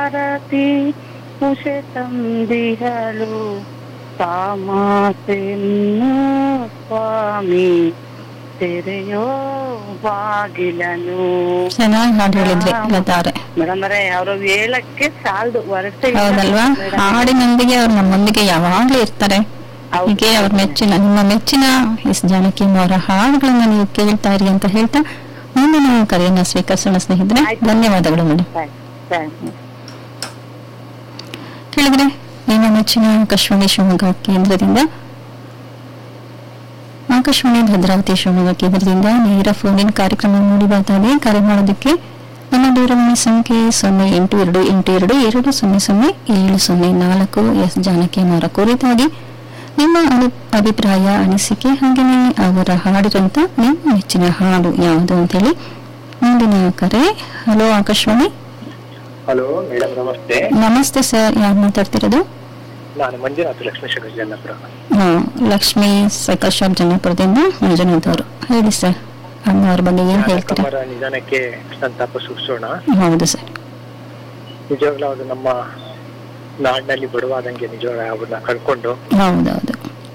ಭಾರತಿ ಉಷೆ ತಂದಿಹಳು ತಾಮಾಸೆನ್ನು ಸ್ವಾಮಿ ತೆರೆಯೋ ಬಾಗಿಲನು ಚೆನ್ನಾಗಿ ಹಾಡು ಹೇಳಿದ್ರಿ ಲತಾರೆ ಮೇಡಮ್ ಅವರೇ ಅವರು ಹೇಳಕ್ಕೆ ಸಾಲದು ವರ್ಷ ಹೌದಲ್ವಾ ಹಾಡಿನೊಂದಿಗೆ ಅವ್ರು ನಮ್ಮೊಂದಿಗೆ ಯಾವಾಗ್ಲೂ ಇರ್ತಾರೆ ಹೀಗೆ ಅವ್ರ ಮೆಚ್ಚಿನ ನಿಮ್ಮ ಮೆಚ್ಚಿನ ಎಸ್ ಜಾನಕಿ ಅವರ ಹಾಡುಗಳನ್ನ ನೀವು ಕೇಳ್ತಾ ಇರಿ ಅಂತ ಹೇಳ್ತಾ ಮುಂದಿನ ಕರೆಯನ್ನ ಸ್ವೀಕರಿಸೋಣ ಸ್ನೇಹಿತರೆ ಆಯ್ತು. ಧನ್ಯವಾದಗಳು ಮೇಡಮ್ ಕೇಳಿದ್ರೆ ನಿಮ್ಮ ಮೆಚ್ಚಿನ ಆಕಾಶವಾಣಿ ಶಿವಮೊಗ್ಗ ಕೇಂದ್ರದಿಂದ ಆಕಾಶವಾಣಿ ಭದ್ರಾವತಿ ಶಿವಮೊಗ್ಗ ಕೇಂದ್ರದಿಂದ ನೇರ ಫೋನ್ ಇನ್ ಕಾರ್ಯಕ್ರಮ ಮೂಡಿ ಬರ್ತಾ ಇದೆ ಕರೆ ಮಾಡೋದಕ್ಕೆ ನಮ್ಮ ದೂರವಾಣಿ ಸಂಖ್ಯೆ ಸೊನ್ನೆ ಎಂಟು ಎರಡು ಎಂಟು ಎರಡು ಎರಡು ಸೊನ್ನೆ ಸೊನ್ನೆ ಏಳು ಸೊನ್ನೆ ನಾಲ್ಕು ಎಸ್ ಜಾನಕಿ ಅವರ ಕುರಿತಾಗಿ ನಿಮ್ಮ ಅನು- ಅಭಿಪ್ರಾಯ ಅನಿಸಿಕೆ ಹಾಗೆಯೇ ಅವರ ಹಾಡಿರಂತ ನಿಮ್ಮ ಮೆಚ್ಚಿನ ಹಾಡು ಯಾವುದು ಅಂತೇಳಿ ಮುಂದಿನ ಕರೆ ಹಲೋ ಆಕಾಶವಾಣಿ ಹಲೋ ಮೇಡಮ್ ನಮಸ್ತೆ ನಮಸ್ತೆ ಸರ್ ಯಾರು ಮಾತಾಡ್ತಿರೋದು ನಾನು ಮಂಜುನಾಥ್ ಲಕ್ಷ್ಮೇಶ್ವರ ಜನ್ನಪುರ ಹಾ, ಲಕ್ಷ್ಮೀ ಸೈಕಲ್ ಶಾಪ್ ಜನ್ನಪುರದಿಂದ ಮಂಜುನಾಥ್ ಅವರು ಹೇಳಿ ಸರ್ ಅಮ್ಮ ಅವ್ರ ಬಗ್ಗೆ ಏನ್ ಹೇಳ್ತೀರಾ ಅವರ ನಿಧನಕ್ಕೆ ಸಂತಾಪ ಸೂಚಿಸೋಣ ಹೌದು ಸರ್ ನಿಜವಾಗ್ಲೂ ಅದು ನಮ್ಮ ನಾಡಿನಲ್ಲಿ ಬಡವಾದಂಗೆ ನಿಜವಾಗ್ಲೂ ಅವ್ರನ್ನ ಕಳ್ಕೊಂಡು ಹೌದೌದು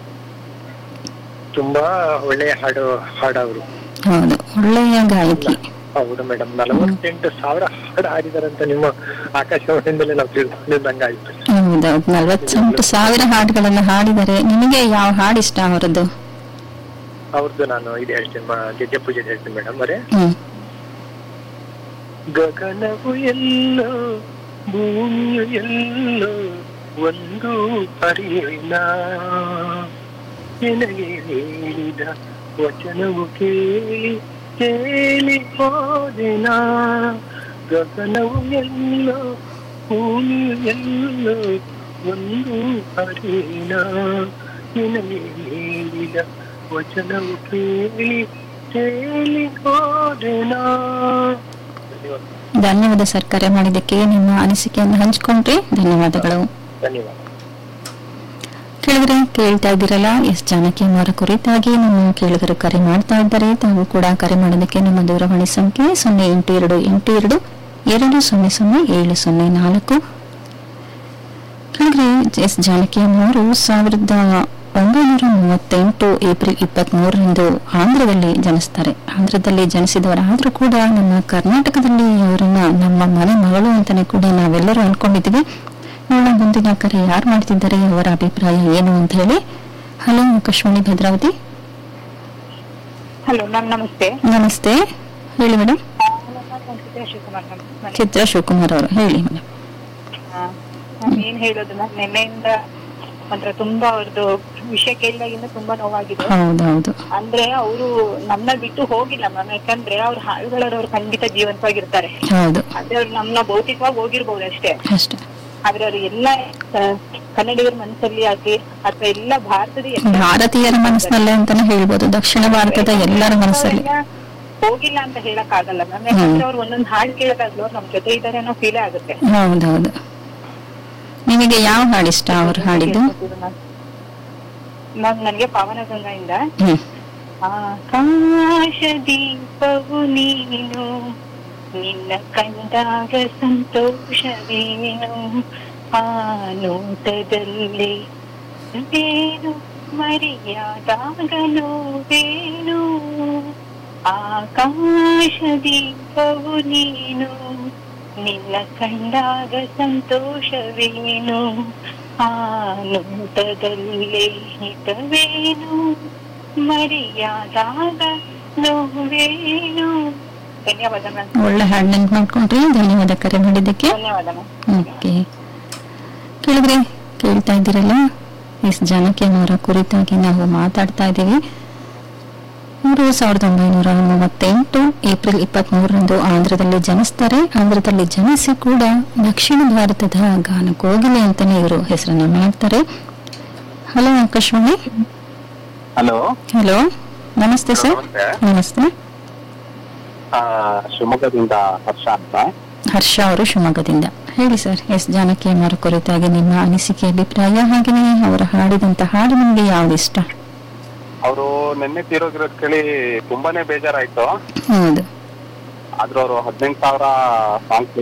ತುಂಬಾ ಒಳ್ಳೆಯ ಹಾಡು ಹಾಡವರು ಹೌದು ಒಳ್ಳೆಯ ಗಾಯಕಿ ಹೌದು ಮೇಡಮ್ ನಲವತ್ತೆಂಟು ಸಾವಿರ ಹಾಡು ಹಾಡಿದಾರಂತ ನಿಮ್ಮ ಆಕಾಶವಾಣಿಯಿಂದಲೇ ನಾವು ತಿಳ್ಕೊಂಡಿದ್ದಂಗಾಯ್ತು ಹೌದೌದು ನಲ್ವತ್ತೆಂಟು ಸಾವಿರ ಹಾಡುಗಳನ್ನ ಹಾಡಿದರೆ ನಿಮಗೆ ಯಾವ ಹಾಡು ಇಷ್ಟ ಅವರದ್ದು ಅವ್ರದ್ದು ನಾನು ಇದು ಹೇಳ್ತೀನಿ ಮ- ಗೆಜ್ಜೆ ಪೂಜೆ ಹೇಳ್ತೀನಿ ಮೇಡಮ್ ಅವರೇ ಹ್ಮ್ ಗಗನವು ಎಲ್ಲೋ ಭೂಮಿಯು ಎಲ್ಲೋ ಒಂದು ಹರಿಯಿನ ನಿನಗೆ ಹೇಳಿದ ವಚನವು ಕೇಳಿ ಕೇಳಿ ಹೋದೆನ ಗಗನವು ಎಲ್ಲೋ ಭೂಮಿಯು ಎಲ್ಲೋ ಒಂದು ಹರಿಯಿನ ನಿನಗೆ ಹೇಳಿದ ವಚನವು ಕೇಳಿ ಕೇಳಿ ಹೋದೆನಾ ಧನ್ಯವಾದ ಧನ್ಯವಾದ ಸರ್ ಕರೆ ಮಾಡಿದ್ದಕ್ಕೆ ನಿಮ್ಮ ಅನಿಸಿಕೆಯನ್ನು ಹಂಚಿಕೊಂಡ್ರಿ ಧನ್ಯವಾದಗಳು ಧನ್ಯವಾದ ಕೇಳಿದ್ರೆ ಕೇಳ್ತಾ ಇದ್ದೀರಲ್ಲ ಎಸ್ ಜಾನಕಿ ಅವರ ಕುರಿತಾಗಿ ನಮ್ಮ ಕೇಳಿಗರು ಕರೆ ಮಾಡ್ತಾ ಇದ್ದಾರೆ ತಾವು ಕೂಡ ಕರೆ ಮಾಡೋದಕ್ಕೆ ನಮ್ಮ ದೂರವಾಣಿ ಸಂಖ್ಯೆ ಸೊನ್ನೆ ಎಂಟು ಎರಡು ಎಂಟು ಎರಡು ಎರಡು ಸೊನ್ನೆ ಸೊನ್ನೆ ಏಳು ಸೊನ್ನೆ ನಾಲ್ಕು ಕೇಳಿದ್ರೆ ಎಸ್ ಜಾನಕಿ ಅವರು ಸಾವಿರದ ಒಂಬೈನೂರ ಮೂವತ್ತೆಂಟು ಏಪ್ರಿಲ್ ಇಪ್ಪತ್ತ್ ಮೂರರಂದು ಆಂಧ್ರದಲ್ಲಿ ಜನಿಸ್ತಾರೆ ಆಂಧ್ರದಲ್ಲಿ ಜನಿಸಿದವರಾದ್ರೂ ಕೂಡ ನಮ್ಮ ಕರ್ನಾಟಕದಲ್ಲಿ ಅವರನ್ನ ನಮ್ಮ ಮನೆ ಮಗಳು ಅಂತಾನೆ ಕೂಡ ನಾವೆಲ್ಲರೂ ಅನ್ಕೊಂಡಿದ್ದೀವಿ ನೋಡೋಣ ಮುಂದಿನ ಕರೆ ಯಾರು ಮಾಡ್ತಿದ್ದಾರೆ ಅವರ ಅಭಿಪ್ರಾಯ ಏನು ಅಂತ ಹೇಳಿ hello Akashvani Bhadravati hello ma'am ನಮಸ್ತೆ ನಮಸ್ತೆ ಹೇಳಿ ಮೇಡಮ್ ಶಿವಕುಮಾರ್ ಮ್ಯಾಮ್ ಚಿತ್ರ ಶಿವಕುಮಾರ್ ಅವರು ಹೇಳಿ ಮೇಡಮ್ ನಾನು ಏನ್ ಹೇಳೋದು ಮ್ಯಾಮ್ ನಿನ್ನೆಯಿಂದ ಮಾತ್ರ ತುಂಬಾ ಅವ್ರದ್ದು ವಿಷಯ ಕೇಳಿದಾಗಿಂದ ತುಂಬಾ ನೋವಾಗಿದೆ ಹೌದೌದು ಅಂದ್ರೆ ಅವರು ನಮ್ಮನ್ನ ಬಿಟ್ಟು ಹೋಗಿಲ್ಲ ಮ್ಯಾಮ್ ಯಾಕಂದ್ರೆ ಅವ್ರ ಹಾಡುಗಳವ್ರು ಅವ್ರು ಖಂಡಿತ ಜೀವಂತವಾಗಿರ್ತಾರೆ ಹೌದು ಆದ್ರೆ ಅವ್ರು ನಮ್ಮನ್ನ ಭೌತಿಕವಾಗಿ ಹೋಗಿರ್ಬೋದು ಅಷ್ಟೇ ಅಷ್ಟೇ ಆದ್ರೆ ಅವ್ರು ಎಲ್ಲ ಆ, ಕನ್ನಡಿಗರ ಮನಸ್ಸಲ್ಲಿ ಆಗ್ಲಿ ಅಥವಾ ಎಲ್ಲ ಭಾರತದ ಎಲ್ಲ ಭಾರತೀಯರ ಮನಸ್ಸಿನಲ್ಲೇ ಅಂತಾನೆ ಹೇಳ್ಬೋದು ದಕ್ಷಿಣ ಭಾರತದ ಎಲ್ಲರ ಮನಸ್ಸಲ್ಲಿ ಅವ್ರೆಲ್ಲ ಹೋಗಿಲ್ಲ ಅಂತ ಹೇಳಕ್ ಆಗಲ್ಲ ಮ್ಯಾಮ್ ಯಾಕಂದ್ರೆ ಅವ್ರು ಒಂದೊಂದು ಹಾಡು ಕೇಳಿದಾಗ್ಲೂ ಅವ್ರು ನಮ್ ಜೊತೆ ಇದಾರೆ ಅನ್ನೋ ಫೀಲೇ ಆಗುತ್ತೆ ಹೌದೌದು ನಿಮಗೆ ಯಾವ ಹಾಡು ಇಷ್ಟ ಅವ್ರು ಹಾಡಿದ್ದು ಮ್ಯಾಮ್ ನನಗೆ ಪಾವನ ಗಂಗಾಯಿಂದ ಹ್ಮ್ ಆಕಾಶ ದೀಪವು ನೀನು ನಿನ್ನ ಕಂಡಾಗ ಸಂತೋಷವೇನು ಆ ನೋಟದಲ್ಲಿ ಬೇನು ಮರೆಯಾದಾಗ ನೋವೇನು ಆಕಾಶ ದೀಪವು ನೀನು ನಿನ್ನ ಕಂಡಾಗ ಸಂತೋಷವೇನು ಆ ನೋಟದಲ್ಲಿ ಹಿತವೇನು ಮರೆಯಾದಾಗ ನೋವೇನು ಧನ್ಯವಾದ ಮ್ಯಾಮ್ ಒಳ್ಳೆ ಹಾಡು ನೆನ್ಪು ಮಾಡ್ಕೊಂಡ್ರಿ ಧನ್ಯವಾದ ಕರೆ ಮಾಡಿದ್ದಕ್ಕೆ ಧನ್ಯವಾದ ಮ್ಯಾಮ್ ಓಕೆ ಕೇಳಿದ್ರೆ ಕೇಳ್ತಾ ಇದ್ದೀರಲ್ಲ ಎಸ್ ಜಾನಕಿ ಅವರ ಕುರಿತಾಗಿ ನಾವು ಮಾತಾಡ್ತಾ ಇದ್ದೀವಿ ಅವರು ಸಾವಿರದ ಒಂಬೈನೂರ ಮೂವತ್ತೆಂಟು ಏಪ್ರಿಲ್ ಇಪ್ಪತ್ತ್ ಮೂರರಂದು ಆಂಧ್ರದಲ್ಲಿ ಜನಿಸ್ತಾರೆ ಆಂಧ್ರದಲ್ಲಿ ಜನಿಸಿ ಕೂಡ ದಕ್ಷಿಣ ಭಾರತದ ಗಾನ ಕೋಗಿಲೆ ಅಂತಾನೆ ಇವರು ಹೆಸರನ್ನ ಮಾಡ್ತಾರೆ ಹಲೋ ಆಕಾಶವಾಣಿ ಹಲೋ ಹಲೋ ನಮಸ್ತೆ ಸರ್ ನಮಸ್ತೆ ನಮಸ್ತೆ ಆ, ಶಿವಮೊಗ್ಗದಿಂದ ಹರ್ಷ ಅಂತ ಹರ್ಷ ಅವರು ಶಿವಮೊಗ್ಗದಿಂದ ಹೇಳಿ ಸರ್ ಎಸ್ ಜಾನಕಿ ಅವರ ಕುರಿತಾಗಿ ನಿಮ್ಮ ಅನಿಸಿಕೆ ಅಭಿಪ್ರಾಯ ಹಾಗೆಯೇ ಅವರ ಹಾಡಿದಂತ ಹಾಡು ನಿಮಗೆ ಯಾವ್ದು ಇಷ್ಟ ಅವರು ನಿನ್ನೆ ತೀರೋಗಿರೋದ್ ಕೇಳಿ ತುಂಬಾನೇ ಬೇಜಾರಾಯ್ತು ಹೌದು ಆದ್ರೂ ಅವರು ಹದಿನೆಂಟು ಸಾವಿರ ಸಾಂಗ್ಸ್